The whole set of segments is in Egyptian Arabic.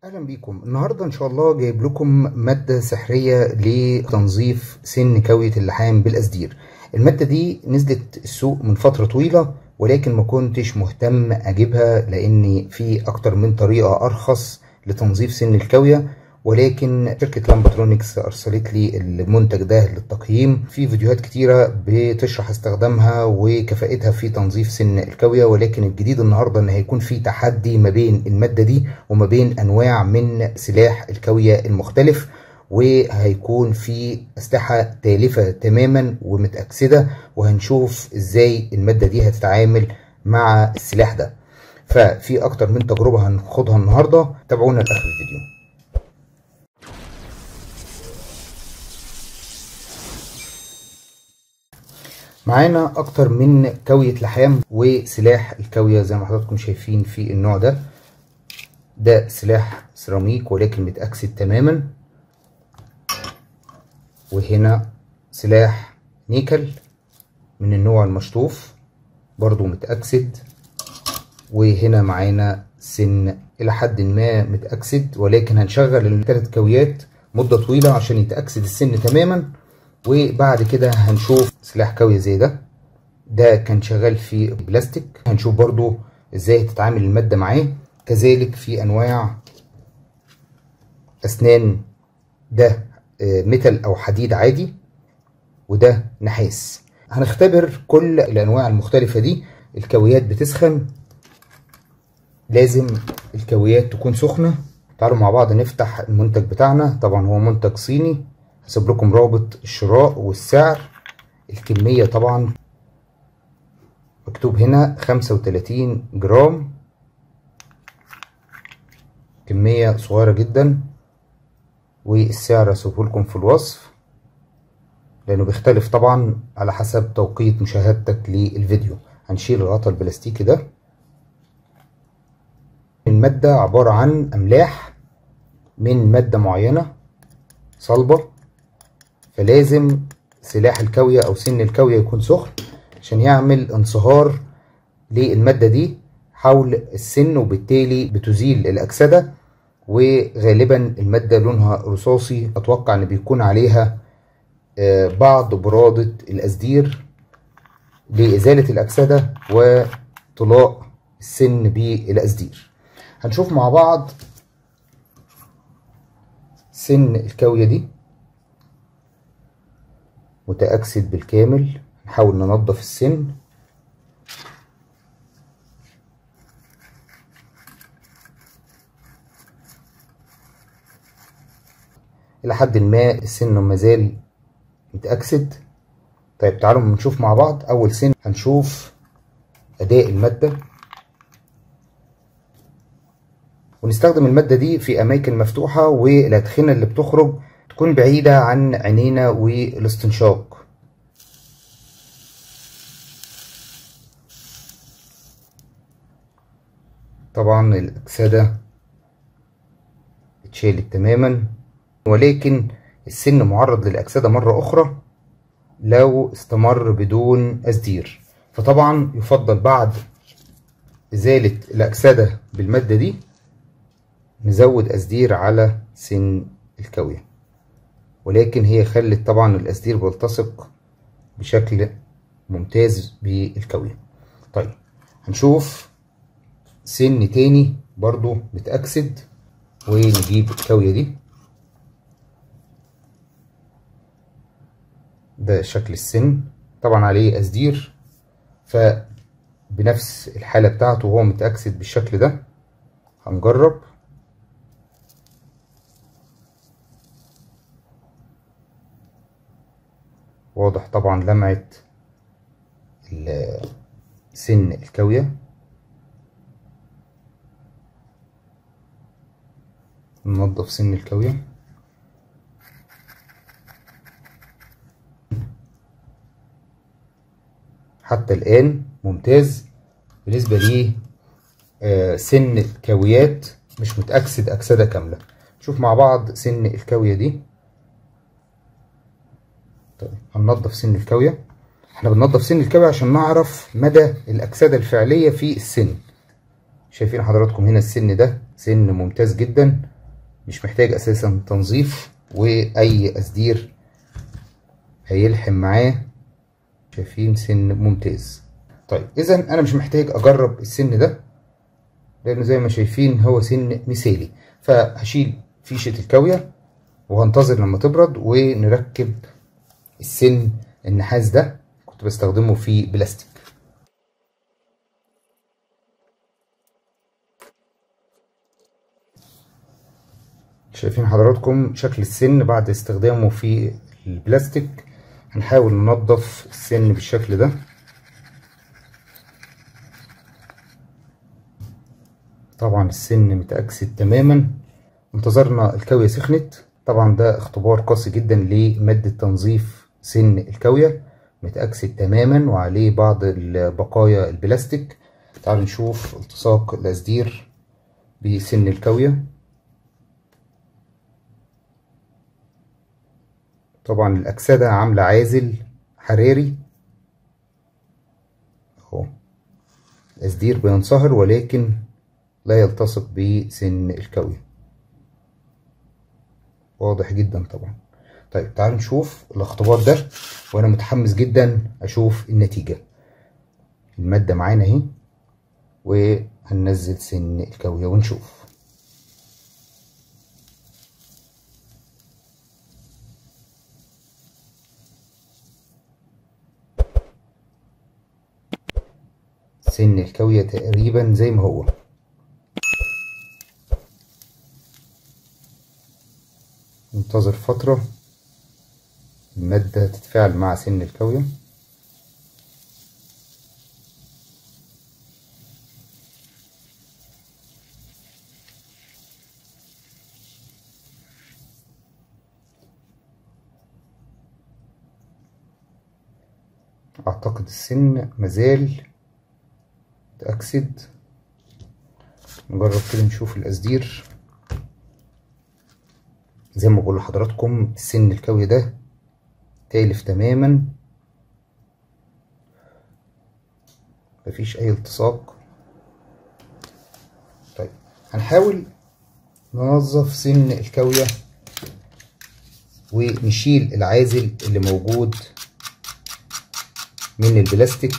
اهلا بيكم النهارده ان شاء الله جايب لكم ماده سحريه لتنظيف سن كويه اللحام بالاسدير الماده دي نزلت السوق من فتره طويله ولكن ما كنتش مهتم اجيبها لان في اكتر من طريقه ارخص لتنظيف سن الكويه ولكن شركة لامباترونكس أرسلت لي المنتج ده للتقييم في فيديوهات كتيرة بتشرح استخدامها وكفاءتها في تنظيف سن الكوية ولكن الجديد النهاردة إن هيكون في تحدي ما بين المادة دي وما بين أنواع من سلاح الكوية المختلف وهيكون في أسلحة تالفة تماما ومتأكسدة وهنشوف إزاي المادة دي هتتعامل مع السلاح ده ففي أكتر من تجربة هناخدها النهاردة تابعونا لآخر الفيديو معانا اكتر من كوية لحام وسلاح الكوية زي ما حضراتكم شايفين في النوع ده ده سلاح سيراميك ولكن متأكسد تماما وهنا سلاح نيكل من النوع المشطوف برضو متأكسد وهنا معانا سن إلى حد ما متأكسد ولكن هنشغل الثلاث كويات مدة طويلة عشان يتأكسد السن تماما وبعد كده هنشوف سلاح كوي زي ده ده كان شغال في بلاستيك هنشوف برضو ازاي تتعامل المادة معاه كذلك في انواع اسنان ده ميتال او حديد عادي وده نحاس هنختبر كل الانواع المختلفة دي الكويات بتسخن لازم الكويات تكون سخنة تعالوا مع بعض نفتح المنتج بتاعنا طبعا هو منتج صيني هسيب لكم رابط الشراء والسعر الكمية طبعا مكتوب هنا خمسة وتلاتين جرام كمية صغيرة جدا والسعر هسيبه لكم في الوصف لأنه بيختلف طبعا على حسب توقيت مشاهدتك للفيديو هنشيل الغطا البلاستيكي ده المادة عبارة عن أملاح من مادة معينة صلبة فلازم سلاح الكوية أو سن الكوية يكون سخن عشان يعمل انصهار للمادة دي حول السن وبالتالي بتزيل الأكسدة وغالبا المادة لونها رصاصي أتوقع أن بيكون عليها بعض برادة الأسدير لإزالة الأكسدة وطلاء السن بالأسدير هنشوف مع بعض سن الكوية دي متأكسد بالكامل نحاول ننظف السن إلى حد ما السن مازال متأكسد طيب تعالوا نشوف مع بعض أول سن هنشوف أداء المادة ونستخدم المادة دي في أماكن مفتوحة والأدخنة اللي بتخرج تكون بعيدة عن عينينا والاستنشاق طبعا الأكسدة اتشالت تماما ولكن السن معرض للأكسدة مرة أخرى لو استمر بدون أسدير فطبعا يفضل بعد إزالة الأكسدة بالمادة دي نزود أسدير على سن الكويه ولكن هي خلت طبعا الأسدير بيلتصق بشكل ممتاز بالكوية طيب هنشوف سن تاني برضو متأكسد ونجيب الكوية دي ده شكل السن طبعا عليه أسدير فبنفس الحالة بتاعته وهو متأكسد بالشكل ده هنجرب واضح طبعا لمعة سن الكوية ننظف سن الكوية حتى الآن ممتاز بالنسبة لي سن الكويات مش متأكسد أكسدة كاملة نشوف مع بعض سن الكوية دي طيب هننضف سن الكاوية احنا بننضف سن الكاوية عشان نعرف مدى الأكسدة الفعلية في السن شايفين حضراتكم هنا السن ده سن ممتاز جدا مش محتاج اساسا تنظيف واي اسدير هيلحم معاه شايفين سن ممتاز طيب اذا انا مش محتاج اجرب السن ده لانه زي ما شايفين هو سن مثالي فهشيل فيشة الكاوية وهنتظر لما تبرد ونركب السن النحاس ده كنت بستخدمه في بلاستيك شايفين حضراتكم شكل السن بعد استخدامه في البلاستيك هنحاول ننظف السن بالشكل ده طبعا السن متأكسد تماما انتظرنا الكاوية سخنت طبعا ده اختبار قاسي جدا لمادة تنظيف سن الكاوية متأكسد تماما وعليه بعض البقايا البلاستيك تعالوا نشوف التصاق الأسدير بسن الكاوية طبعا الأكسدة عاملة عازل حراري اهو الأسدير بينصهر ولكن لا يلتصق بسن الكاوية واضح جدا طبعا طيب تعالوا نشوف الاختبار ده وانا متحمس جدا اشوف النتيجة المادة معانا اهي وهننزل سن الكاوية ونشوف سن الكاوية تقريبا زي ما هو ننتظر فترة المادة تتفاعل مع سن الكاوية أعتقد السن مازال متأكسد نجرب كده نشوف الأسدير زي ما بقول لحضراتكم السن الكاوية ده تالف تماما مفيش أي التصاق طيب هنحاول ننظف سن الكاوية ونشيل العازل اللي موجود من البلاستيك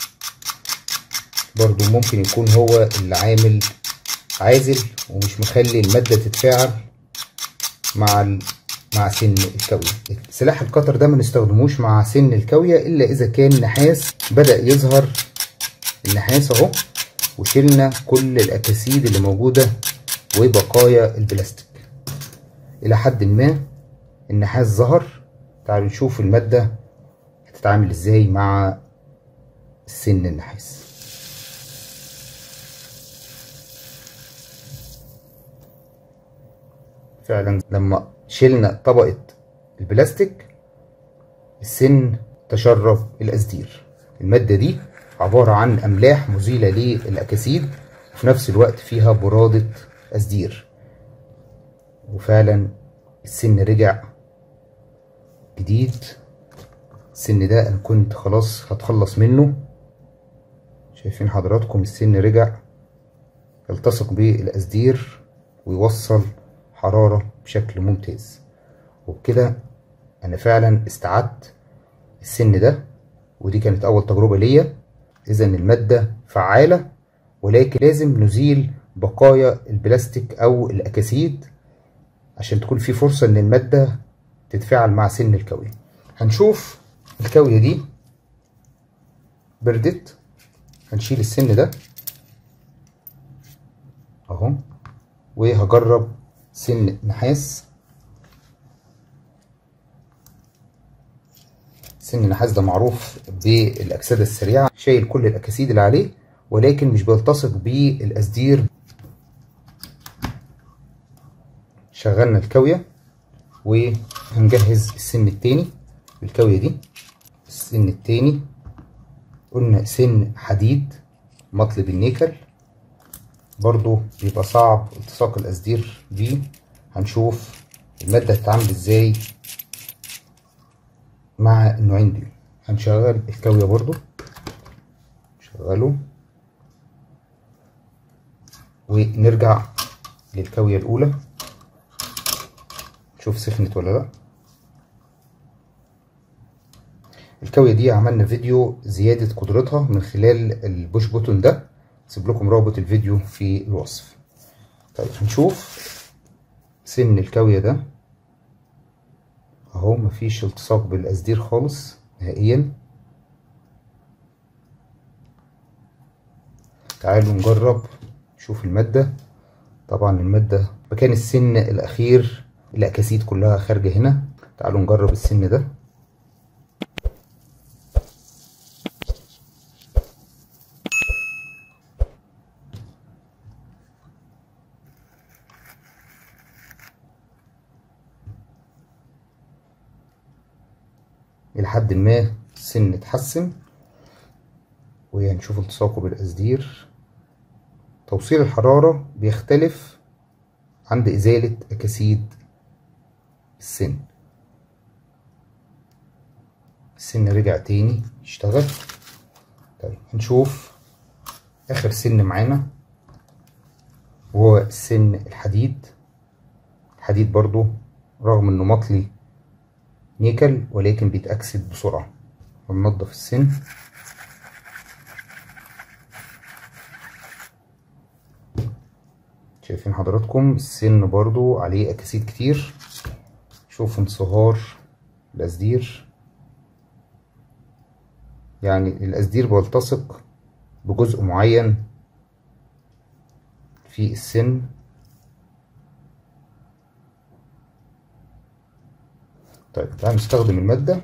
برضو ممكن يكون هو اللي عامل عازل ومش مخلي المادة تتفاعل مع ال... مع سن الكاوية سلاح القطر ده ما نستخدموش مع سن الكاوية الا اذا كان نحاس بدأ يظهر النحاس اهو وشلنا كل الاكاسيد اللي موجودة وبقايا البلاستيك الى حد ما النحاس ظهر تعالوا نشوف المادة هتتعامل ازاي مع سن النحاس فعلا لما شلنا طبقة البلاستيك السن تشرب الأسدير المادة دي عبارة عن أملاح مزيلة للأكاسيد وفي نفس الوقت فيها برادة أسدير وفعلا السن رجع جديد السن ده أنا كنت خلاص هتخلص منه شايفين حضراتكم السن رجع يلتصق بالأسدير ويوصل حرارة بشكل ممتاز وبكده أنا فعلا استعدت السن ده ودي كانت أول تجربة ليا إذا المادة فعالة ولكن لازم نزيل بقايا البلاستيك أو الأكاسيد عشان تكون في فرصة إن المادة تتفاعل مع سن الكاوية هنشوف الكاوية دي بردت هنشيل السن ده اهو وهجرب سن نحاس سن النحاس ده معروف بالأكسدة السريعة شايل كل الأكاسيد اللي عليه ولكن مش بيلتصق بالأسدير شغلنا الكاوية وهنجهز السن التاني الكاوية دي السن التاني قلنا سن حديد مطلب النيكل برضو بيبقى صعب التصاق الأسدير بيه هنشوف المادة هتتعامل ازاي مع النوعين دي هنشغل الكاوية برضو نشغله ونرجع للكاوية الأولى شوف سخنت ولا لأ الكاوية دي عملنا فيديو زيادة قدرتها من خلال البوش بوتون ده سيب لكم رابط الفيديو في الوصف طيب هنشوف سن الكاوية ده اهو مفيش التصاق بالاسدير خالص نهائيا تعالوا نجرب نشوف المادة طبعا المادة مكان السن الاخير الاكاسيد كلها خارجة هنا تعالوا نجرب السن ده إلى حد ما السن اتحسن وهنشوف التصاقه بالأسدير توصيل الحرارة بيختلف عند إزالة أكاسيد السن السن رجع تاني يشتغل طيب هنشوف آخر سن معانا وهو السن الحديد الحديد برضو رغم انه مطلي نيكل ولكن بيتأكسد بسرعة وننضف السن شايفين حضراتكم السن برضو عليه أكاسيد كتير شوفوا انصهار الأسدير يعني الأسدير بيلتصق بجزء معين في السن طيب تعالى نستخدم المادة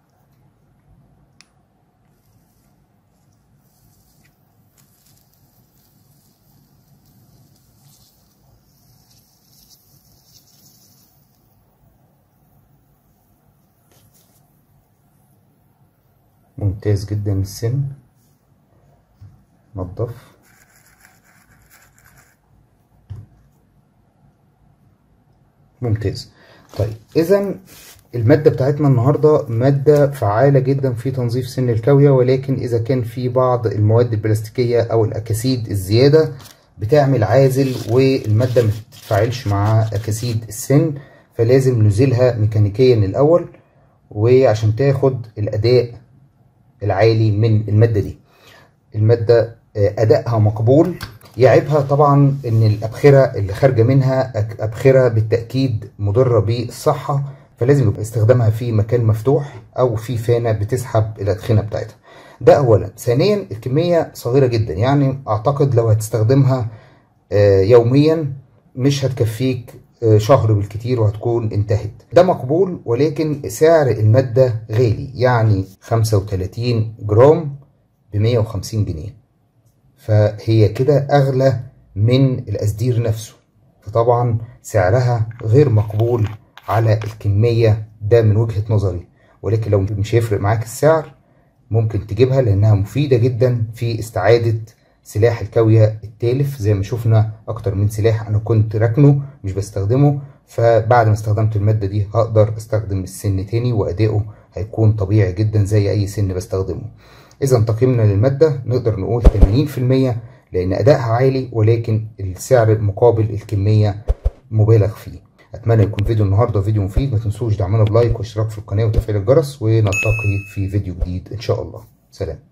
ممتاز جدا السن نضف ممتاز طيب اذا المادة بتاعتنا النهاردة مادة فعالة جدا في تنظيف سن الكاوية ولكن إذا كان في بعض المواد البلاستيكية أو الأكاسيد الزيادة بتعمل عازل والمادة ما تتفاعلش مع أكاسيد السن فلازم نزيلها ميكانيكيا الأول وعشان تاخد الأداء العالي من المادة دي المادة أدائها مقبول يعيبها طبعا ان الابخره اللي خارجه منها ابخره بالتاكيد مضره بالصحه فلازم يبقى استخدامها في مكان مفتوح او في فانه بتسحب الادخنه بتاعتها ده اولا ثانيا الكميه صغيره جدا يعني اعتقد لو هتستخدمها يوميا مش هتكفيك شهر بالكتير وهتكون انتهت ده مقبول ولكن سعر الماده غالي يعني 35 جرام ب 150 جنيه فهي كده اغلى من الاسدير نفسه فطبعا سعرها غير مقبول على الكمية ده من وجهة نظري ولكن لو مش هيفرق معاك السعر ممكن تجيبها لانها مفيدة جدا في استعادة سلاح الكاوية التالف زي ما شفنا اكتر من سلاح انا كنت راكنه مش بستخدمه فبعد ما استخدمت المادة دي هقدر استخدم السن تاني وادائه هيكون طبيعي جدا زي اي سن بستخدمه اذا تقييمنا للمادة نقدر نقول 80% لان ادائها عالي ولكن السعر مقابل الكمية مبالغ فيه اتمنى يكون فيديو النهارده فيديو مفيد ما تنسوش دعمنا بلايك واشتراك في القناه وتفعيل الجرس ونلتقي في فيديو جديد ان شاء الله سلام